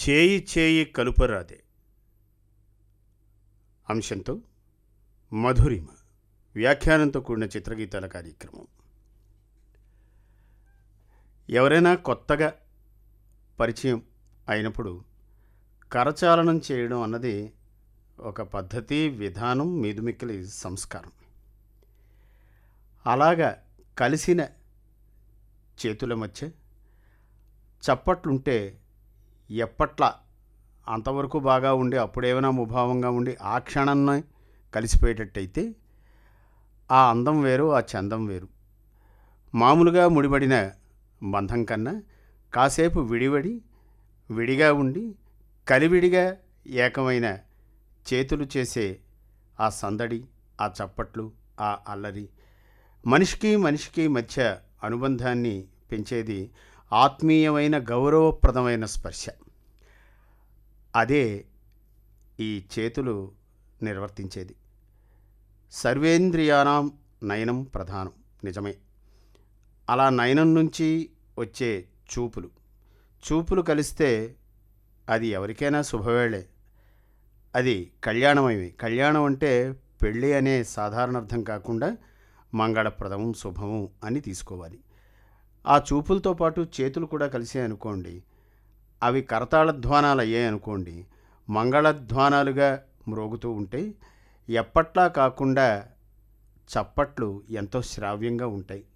చేయి చేయి కలుపరాదే అంశంతో మధురిమ వ్యాఖ్యానంతో కూడిన చిత్రగీతాల కార్యక్రమం ఎవరైనా కొత్తగా పరిచయం అయినప్పుడు కరచాలనం చేయడం అన్నది ఒక పద్ధతి విధానం మీదుమిక్కలి సంస్కారం అలాగా కలిసిన చేతుల మధ్య చప్పట్లుంటే ఎప్పట్లా అంతవరకు బాగా ఉండి అప్పుడేమైనా ముభావంగా ఉండి ఆ క్షణాన్ని కలిసిపోయేటట్టయితే ఆ అందం వేరు ఆ చందం వేరు మామూలుగా ముడిపడిన బంధం కన్నా కాసేపు విడివడి విడిగా ఉండి కలివిడిగా ఏకమైన చేతులు చేసే ఆ సందడి ఆ చప్పట్లు ఆ అల్లరి మనిషికి మనిషికి మధ్య అనుబంధాన్ని పెంచేది ఆత్మీయమైన గౌరవప్రదమైన స్పర్శ అదే ఈ చేతులు నిర్వర్తించేది సర్వేంద్రియానాం నయనం ప్రధానం నిజమే అలా నయనం నుంచి వచ్చే చూపులు చూపులు కలిస్తే అది ఎవరికైనా శుభవేళే అది కళ్యాణమైవి కళ్యాణం అంటే పెళ్ళి అనే సాధారణ అర్థం కాకుండా మంగళప్రదము శుభము అని తీసుకోవాలి ఆ చూపులతో పాటు చేతులు కూడా కలిసే అనుకోండి అవి కరతాళధ్వానాలు అయ్యాయి అనుకోండి మంగళధ్వానాలుగా మ్రోగుతూ ఉంటే ఎప్పట్లా కాకుండా చప్పట్లు ఎంతో శ్రావ్యంగా ఉంటాయి